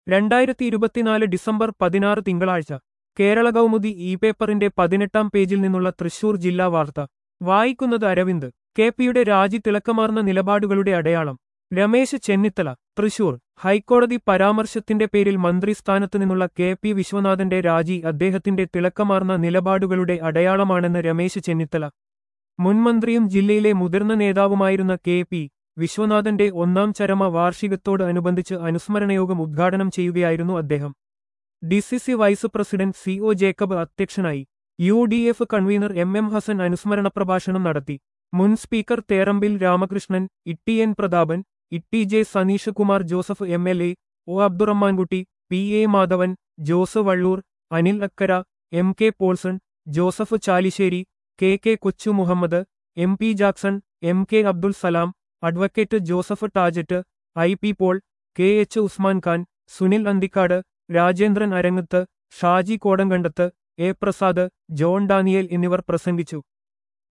രണ്ടായിരത്തി ഇരുപത്തിനാല് ഡിസംബർ പതിനാറ് തിങ്കളാഴ്ച കേരള കൗമുദി ഇ പേപ്പറിന്റെ പതിനെട്ടാം പേജിൽ നിന്നുള്ള തൃശൂർ ജില്ലാ വാർത്ത വായിക്കുന്നത് അരവിന്ദ് കെ പിയുടെ രാജി തിളക്കമാർന്ന നിലപാടുകളുടെ അടയാളം രമേശ് ചെന്നിത്തല തൃശൂർ ഹൈക്കോടതി പരാമർശത്തിന്റെ പേരിൽ മന്ത്രിസ്ഥാനത്ത് നിന്നുള്ള കെ പി വിശ്വനാഥന്റെ രാജി അദ്ദേഹത്തിന്റെ തിളക്കമാർന്ന നിലപാടുകളുടെ അടയാളമാണെന്ന് രമേശ് ചെന്നിത്തല മുൻമന്ത്രിയും ജില്ലയിലെ മുതിർന്ന നേതാവുമായിരുന്ന കെ പി വിശ്വനാഥന്റെ ഒന്നാം ചരമ വാർഷികത്തോട് അനുബന്ധിച്ച് അനുസ്മരണയോഗം ഉദ്ഘാടനം ചെയ്യുകയായിരുന്നു അദ്ദേഹം DCC vice president C O Jacob അധ്യക്ഷനായി U D F convener M M Hassan അനുസ്മരണ പ്രഭാഷണം നടത്തി മുൻ speaker Therambil Ramakrishnan T N Prathapan T J Saneesh Kumar Joseph M L A O Abdurahimankutty P A Madhavan Jose Vallur Anil Akkara M K Paulson Joseph Chalissery K K Kochu Muhammed M P Jackson M K Abdul Salam advocate Joseph Tajet I P Paul K H Usman Khan Sunil Anthikad Rajendran Arangath Shaji Kodankandath A Prasad John Daniel എന്നിവർ പ്രസംഗിച്ചു